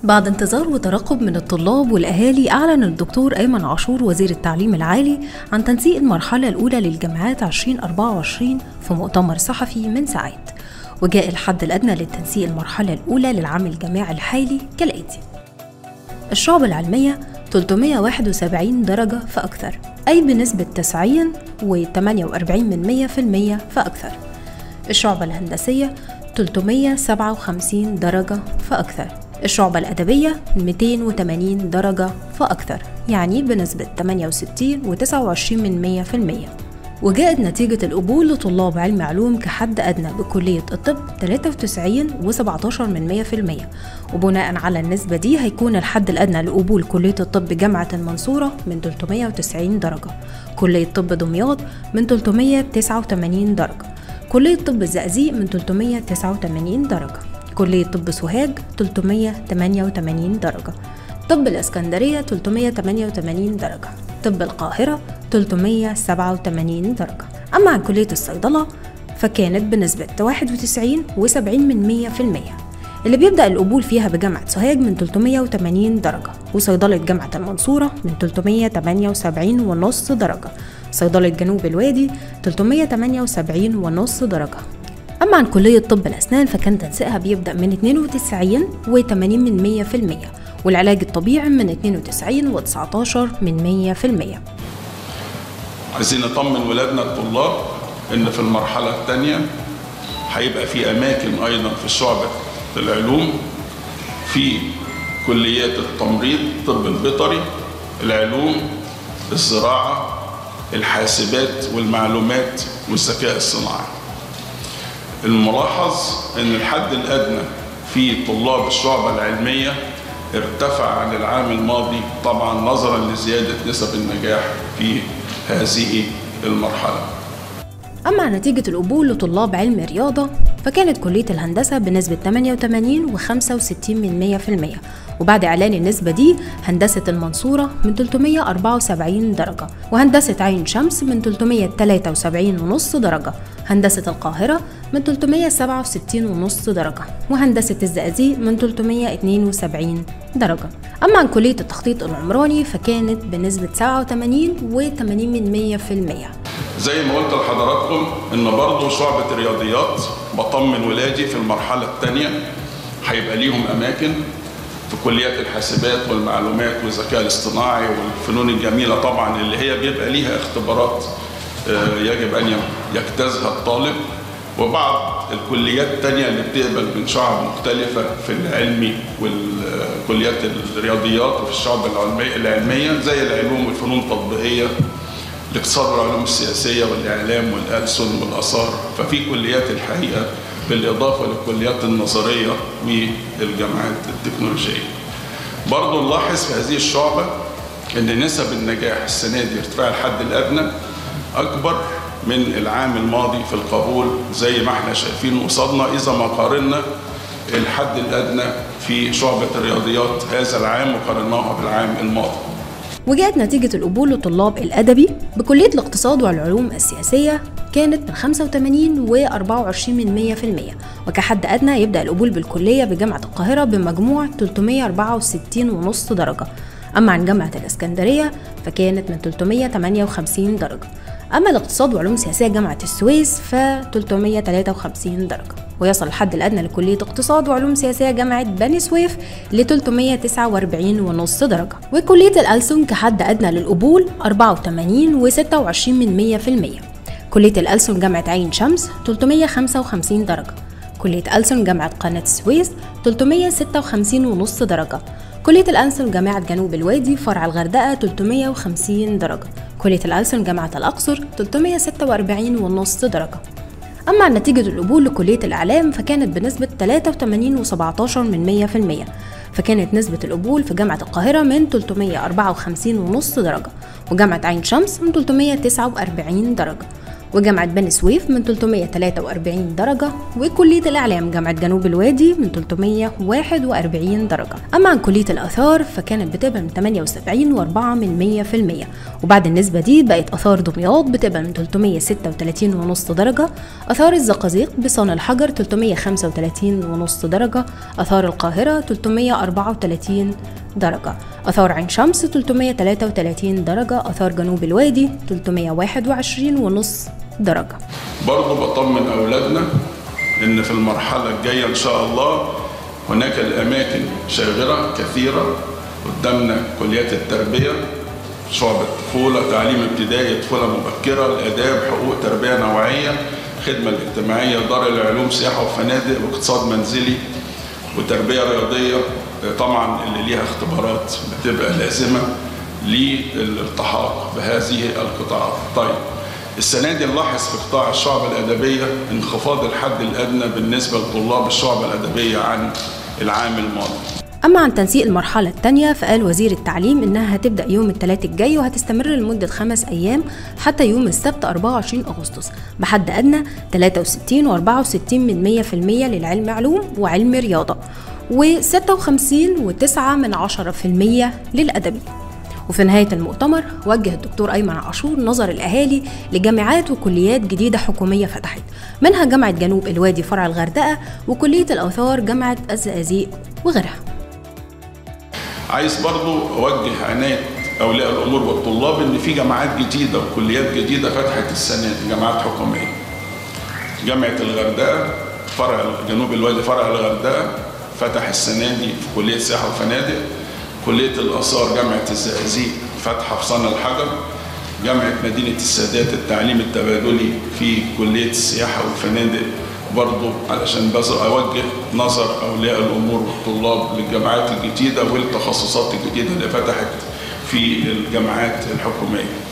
بعد انتظار وترقب من الطلاب والأهالي أعلن الدكتور أيمن عاشور وزير التعليم العالي عن تنسيق المرحلة الأولى للجامعات 2024 في مؤتمر صحفي من ساعات وجاء الحد الأدنى للتنسيق المرحلة الأولى للعام الجامعي الحالي كالآتي الشعب العلمية 371 درجة فأكثر أي بنسبة 90 و 48 من 100% فأكثر الشعبة الهندسية 357 درجة فأكثر الشعبة الأدبية 280 درجة فأكثر يعني بنسبة 68 و 29 من 100% وجاءت نتيجة القبول لطلاب علم علوم كحد أدنى بكلية الطب 93 و 17 من 100% وبناء على النسبة دي هيكون الحد الأدنى لقبول كلية الطب جامعة المنصورة من 390 درجة كلية طب دمياط من 389 درجة كلية طب الزقازيق من 389 درجة كلية طب سوهاج 388 درجة طب الإسكندرية 388 درجة طب القاهرة 387 درجة أما عن كلية الصيدلة فكانت بنسبة 91 و70 من 100% اللي بيبدأ القبول فيها بجامعة سوهاج من 380 درجة وصيدلة جامعة المنصورة من 378 ونص درجة صيدلة جنوب الوادي 378 ونص درجة أما عن كلية طب الأسنان فكان تنسيقها بيبدأ من 92 و 80 من 100% والعلاج الطبيعي من 92 و 19 من 100% عايزين نطمن ولادنا الطلاب ان في المرحله الثانيه هيبقى في اماكن ايضا في شعبه العلوم في كليات التمريض الطب البيطري العلوم الزراعه الحاسبات والمعلومات والذكاء الصناعي الملاحظ ان الحد الادنى في طلاب الشعبة العلمية ارتفع عن العام الماضي طبعا نظرا لزيادة نسب النجاح في هذه المرحلة أما عن نتيجة القبول لطلاب علم الرياضة فكانت كلية الهندسة بنسبة 88 و 65 من 100% وبعد إعلان النسبة دي هندسة المنصورة من 374 درجة وهندسة عين شمس من 373 ونص درجة هندسة القاهرة من 367 ونص درجة وهندسة الزقازيق من 372 درجة أما عن كلية التخطيط العمراني فكانت بنسبة 87 و 80 من 100% زي ما قلت لحضراتكم ان برضه شعبة الرياضيات بطمن ولادي في المرحلة الثانية هيبقى ليهم أماكن في كليات الحاسبات والمعلومات والذكاء الاصطناعي والفنون الجميلة طبعا اللي هي بيبقى ليها اختبارات يجب أن يجتازها الطالب وبعض الكليات التانية اللي بتقبل من شعب مختلفة في العلمي والكليات الرياضيات وفي الشعب العلمية زي العلوم والفنون التطبيقية الاقتصاد والعلوم السياسية والإعلام والألسن والآثار ففي كليات الحقيقة بالإضافة للكليات النظرية والجامعات التكنولوجية برضو نلاحظ في هذه الشعبة أن نسب النجاح السنة دي ارتفاع الحد الأدنى أكبر من العام الماضي في القبول زي ما احنا شايفين قصادنا إذا ما قارنا الحد الأدنى في شعبة الرياضيات هذا العام وقارناها بالعام الماضي وجاءت نتيجة القبول لطلاب الأدبي بكلية الاقتصاد والعلوم السياسية كانت من 85 و 24 من 100% وكحد أدنى يبدأ القبول بالكلية بجامعة القاهرة بمجموع 364 ونص درجة أما عن جامعة الإسكندرية فكانت من 358 درجة أما الاقتصاد وعلوم سياسية جامعة السويس ف 353 درجة ويصل الحد الأدنى لكلية اقتصاد وعلوم سياسية جامعة بني سويف ل 349 ونص درجة وكلية الألسن كحد أدنى للقبول 84 و 26 من 100% كلية الألسن جامعة عين شمس 355 درجة كلية ألسن جامعة قناة السويس 356 ونص درجة كلية الألسن جامعة جنوب الوادي فرع الغردقة 350 درجة كلية الألسن جامعة الأقصر 346 ونص درجة أما عن نتيجة القبول لكلية الإعلام فكانت بنسبة 83 و17 من 100% فكانت نسبة القبول في جامعة القاهرة من 354 ونص درجة وجامعة عين شمس من 349 درجة وجامعة بني سويف من 343 درجة وكلية الإعلام جامعة جنوب الوادي من 341 درجة أما عن كلية الآثار فكانت بتقبل من 78 و4 من 100% وبعد النسبة دي بقت آثار دمياط بتقبل من 336 ونص درجة آثار الزقازيق بصون الحجر 335 ونص درجة آثار القاهرة 334 درجة آثار عين شمس 333 درجة آثار جنوب الوادي 321 ونص درجة برضه بطمن أولادنا إن في المرحلة الجاية إن شاء الله هناك الأماكن شاغرة كثيرة قدامنا كليات التربية شعبة طفولة تعليم ابتدائي طفولة مبكرة الآداب حقوق تربية نوعية الخدمة الاجتماعية دار العلوم سياحة وفنادق واقتصاد منزلي وتربية رياضية طبعا اللي ليها اختبارات بتبقى لازمة للالتحاق بهذه القطاعات طيب السنة دي نلاحظ في قطاع الشعب الأدبية انخفاض الحد الأدنى بالنسبة لطلاب الشعب الأدبية عن العام الماضي أما عن تنسيق المرحلة الثانية فقال وزير التعليم إنها هتبدأ يوم الثلاث الجاي وهتستمر لمدة خمس أيام حتى يوم السبت 24 أغسطس بحد أدنى 63 و64 من 100% للعلم علوم وعلم رياضة و56 و9 من 10% للأدبي وفي نهاية المؤتمر وجه الدكتور أيمن عاشور نظر الأهالي لجامعات وكليات جديدة حكومية فتحت منها جامعة جنوب الوادي فرع الغردقة وكلية الأوثار جامعة الزقازيق وغيرها عايز برضو أوجه عناية أولياء الأمور والطلاب إن في جامعات جديدة وكليات جديدة فتحت السنة دي جامعات حكومية جامعة الغردقة فرع جنوب الوادي فرع الغردقة فتح السنة دي في كلية سياحة وفنادق كلية الآثار جامعة الزقازيق فاتحة في صنع الحجر جامعة مدينة السادات التعليم التبادلي في كلية السياحة والفنادق برضو علشان بس أوجه نظر أولياء الأمور والطلاب للجامعات الجديدة والتخصصات الجديدة اللي فتحت في الجامعات الحكومية